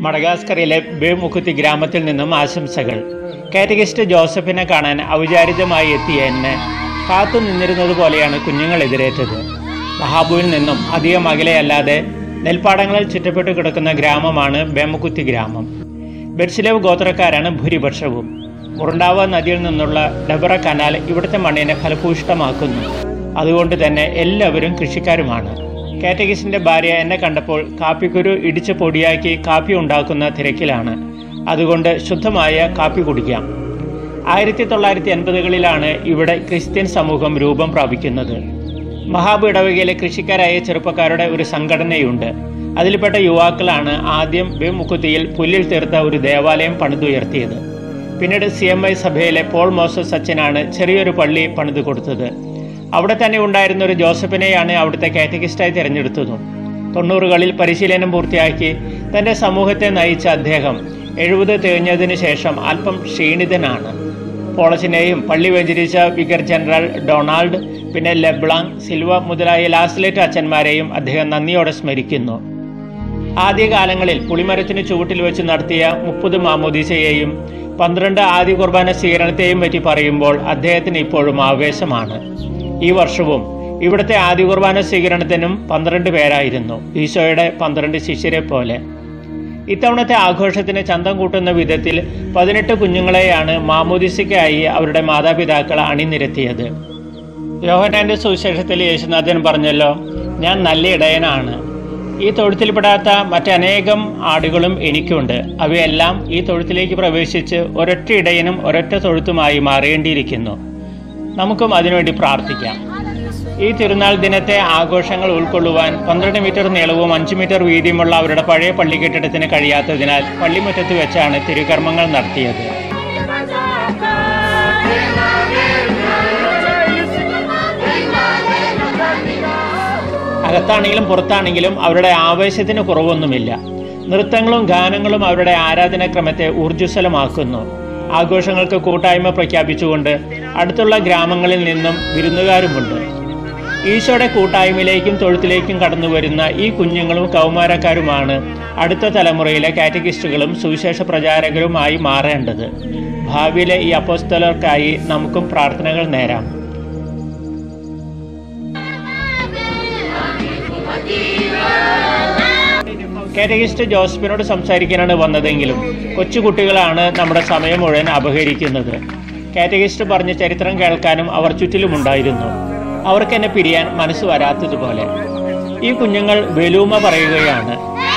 മഡഗാസ്കറിലെ ബേമുക്കുത്തി ഗ്രാമത്തിൽ നിന്നും ആശംസകൾ കാറ്റഗിസ്റ്റ് ജോസഫിനെ കാണാൻ ഔചാരിതമായി എത്തിയ എന്നെ കാത്തു നിന്നിരുന്നത് പോലെയാണ് കുഞ്ഞുങ്ങൾ എതിരേറ്റത് മഹാബുവിൽ നിന്നും അധികം അകലെയല്ലാതെ നെൽപ്പാടങ്ങളിൽ ചുറ്റപ്പെട്ടു കിടക്കുന്ന ഗ്രാമമാണ് ബേമുക്കുത്തി ഗ്രാമം ബെർസിലേവ് ഗോത്രക്കാരാണ് ഭൂരിപക്ഷവും മുറണ്ടാവ നദിയിൽ നിന്നുള്ള ഡബറ കനാൽ ഇവിടുത്തെ മണ്ണിനെ ഫലഭൂയിഷ്ടമാക്കുന്നു അതുകൊണ്ട് തന്നെ എല്ലാവരും കൃഷിക്കാരുമാണ് കാറ്റഗിസിന്റെ ഭാര്യ എന്നെ കണ്ടപ്പോൾ കാപ്പിക്കുരു ഇടിച്ച് പൊടിയാക്കി കാപ്പി ഉണ്ടാക്കുന്ന തിരക്കിലാണ് അതുകൊണ്ട് ശുദ്ധമായ കാപ്പി കുടിക്കാം ആയിരത്തി തൊള്ളായിരത്തി എൺപതുകളിലാണ് ഇവിടെ ക്രിസ്ത്യൻ സമൂഹം രൂപം പ്രാപിക്കുന്നത് മഹാബ് ഇടവകയിലെ കൃഷിക്കാരായ ചെറുപ്പക്കാരുടെ ഒരു സംഘടനയുണ്ട് അതിൽപ്പെട്ട യുവാക്കളാണ് ആദ്യം ബെമുക്കുത്തിയിൽ പുല്ലിൽ തീർത്ത ഒരു ദേവാലയം പണിതുയർത്തിയത് പിന്നീട് സി എം ഐ സഭയിലെ പോൾ മോസസ് അച്ഛനാണ് ചെറിയൊരു പള്ളി പണിതു കൊടുത്തത് അവിടെ തന്നെ ഉണ്ടായിരുന്ന ഒരു ജോസഫിനെയാണ് അവിടുത്തെ കാറ്റഗിസ്റ്റായി തിരഞ്ഞെടുത്തതും തൊണ്ണൂറുകളിൽ പരിശീലനം പൂർത്തിയാക്കി തൻ്റെ സമൂഹത്തെ നയിച്ച അദ്ദേഹം എഴുപത് തികഞ്ഞതിന് ശേഷം അല്പം ക്ഷീണിതനാണ് പോളസിനെയും പള്ളി വ്യഞ്ചരിച്ച വിഗർ ജനറൽ ഡൊണാൾഡ് പിന്നെ ലെബ്ലാങ് സിൽവ മുതലായ ലാസ്ലേറ്റ് അച്ഛന്മാരെയും അദ്ദേഹം നന്ദിയോടെ സ്മരിക്കുന്നു ആദ്യകാലങ്ങളിൽ പുളിമരത്തിന് ചുവട്ടിൽ വെച്ച് നടത്തിയ മുപ്പത് മാമോദീസയെയും പന്ത്രണ്ട് ആദ്യ കുർബാന സ്വീകരണത്തെയും പറ്റി പറയുമ്പോൾ അദ്ദേഹത്തിന് ഇപ്പോഴും ആവേശമാണ് ഈ വർഷവും ഇവിടുത്തെ ആദ്യ കുർബാന സ്വീകരണത്തിനും പന്ത്രണ്ട് പേരായിരുന്നു ഈശോയുടെ പന്ത്രണ്ട് ശിഷ്യരെ പോലെ ഇത്തവണത്തെ ആഘോഷത്തിന് ചന്തം കൂട്ടുന്ന വിധത്തിൽ പതിനെട്ട് കുഞ്ഞുങ്ങളെയാണ് മാമോദിസയ്ക്കായി അവരുടെ മാതാപിതാക്കൾ അണിനിരത്തിയത് യോഹനാന്റെ സുവിശേഷത്തിൽ യേശുനാഥൻ പറഞ്ഞല്ലോ ഞാൻ നല്ല ഇടയനാണ് ഈ തൊഴുത്തിൽപ്പെടാത്ത മറ്റനേകം ആടുകളും എനിക്കുണ്ട് അവയെല്ലാം ഈ തൊഴുത്തിലേക്ക് പ്രവേശിച്ച് ഒരൊറ്റ ഇടയനും ഒരൊറ്റ തൊഴുത്തുമായി മാറേണ്ടിയിരിക്കുന്നു നമുക്കും അതിനുവേണ്ടി പ്രാർത്ഥിക്കാം ഈ തിരുനാൾ ദിനത്തെ ആഘോഷങ്ങൾ ഉൾക്കൊള്ളുവാൻ പന്ത്രണ്ട് മീറ്റർ നീളവും അഞ്ച് മീറ്റർ വീതിയുമുള്ള അവരുടെ പഴയ പള്ളി കെട്ടിടത്തിന് കഴിയാത്തതിനാൽ പള്ളിമുറ്റത്ത് വെച്ചാണ് തിരുകർമ്മങ്ങൾ നടത്തിയത് അകത്താണെങ്കിലും പുറത്താണെങ്കിലും അവരുടെ ആവേശത്തിന് കുറവൊന്നുമില്ല നൃത്തങ്ങളും ഗാനങ്ങളും അവരുടെ ആരാധനാക്രമത്തെ ഊർജ്ജസ്വലമാക്കുന്നു ആഘോഷങ്ങൾക്ക് കൂട്ടായ്മ പ്രഖ്യാപിച്ചുകൊണ്ട് അടുത്തുള്ള ഗ്രാമങ്ങളിൽ നിന്നും വിരുന്നുകാരുമുണ്ട് ഈശോയുടെ കൂട്ടായ്മയിലേക്കും തൊഴുത്തിലേക്കും കടന്നു വരുന്ന ഈ കുഞ്ഞുങ്ങളും കൗമാരക്കാരുമാണ് അടുത്ത തലമുറയിലെ കാറ്റഗിസ്റ്റുകളും സുവിശേഷ പ്രചാരകരുമായി മാറേണ്ടത് ഭാവിയിലെ ഈ അപ്പോസ്തലർക്കായി നമുക്കും പ്രാർത്ഥനകൾ നേരാം കാറ്റഗിസ്റ്റ് ജോസഫിനോട് സംസാരിക്കാനാണ് വന്നതെങ്കിലും കൊച്ചുകുട്ടികളാണ് നമ്മുടെ സമയം മുഴുവൻ അപഹരിക്കുന്നത് കാറ്റഗിസ്റ്റ് പറഞ്ഞ ചരിത്രം കേൾക്കാനും അവർ ചുറ്റിലുമുണ്ടായിരുന്നു അവർക്ക് എന്നെ പിരിയാൻ മനസ്സ് വരാത്തതുപോലെ ഈ കുഞ്ഞുങ്ങൾ വെലൂമ പറയുകയാണ്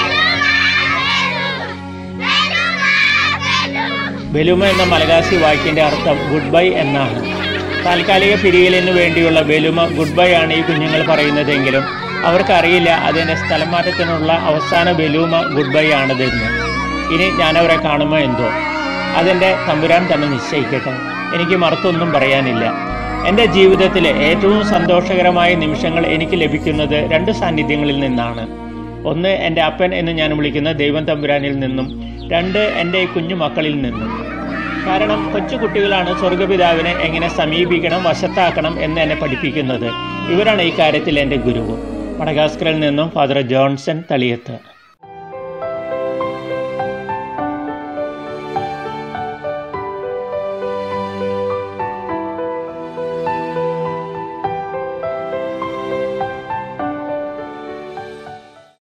ബെലുമ എന്ന മലയാളി വാക്കിന്റെ അർത്ഥം ഗുഡ് ബൈ എന്നാണ് താൽക്കാലിക പിരിയലിന് വേണ്ടിയുള്ള ബെലുമ ഗുഡ് ബൈ ആണ് ഈ കുഞ്ഞുങ്ങൾ പറയുന്നതെങ്കിലും അവർക്കറിയില്ല അതിൻ്റെ സ്ഥലം മാറ്റത്തിനുള്ള അവസാന ബെലൂമ ഗുഡ് ബൈ ആണതെന്ന് ഇനി ഞാനവരെ കാണുമോ എന്തോ അതിൻ്റെ തമ്പുരാൻ തന്നെ നിശ്ചയിക്കട്ടെ എനിക്ക് മറുത്തൊന്നും പറയാനില്ല എൻ്റെ ജീവിതത്തിലെ ഏറ്റവും സന്തോഷകരമായ നിമിഷങ്ങൾ എനിക്ക് ലഭിക്കുന്നത് രണ്ട് സാന്നിധ്യങ്ങളിൽ നിന്നാണ് ഒന്ന് എൻ്റെ അപ്പൻ എന്ന് ഞാൻ വിളിക്കുന്ന ദൈവം തമ്പുരാനിൽ നിന്നും രണ്ട് എൻ്റെ ഈ കുഞ്ഞു മക്കളിൽ നിന്നും കാരണം കൊച്ചു കുട്ടികളാണ് സ്വർഗപിതാവിനെ എങ്ങനെ സമീപിക്കണം വശത്താക്കണം എന്ന് എന്നെ പഠിപ്പിക്കുന്നത് ഇവരാണ് ഈ കാര്യത്തിൽ എൻ്റെ ഗുരുവും മഡഗാസ്കറിൽ നിന്നും ഫാദർ ജോൺസൺ തളിയത്ത്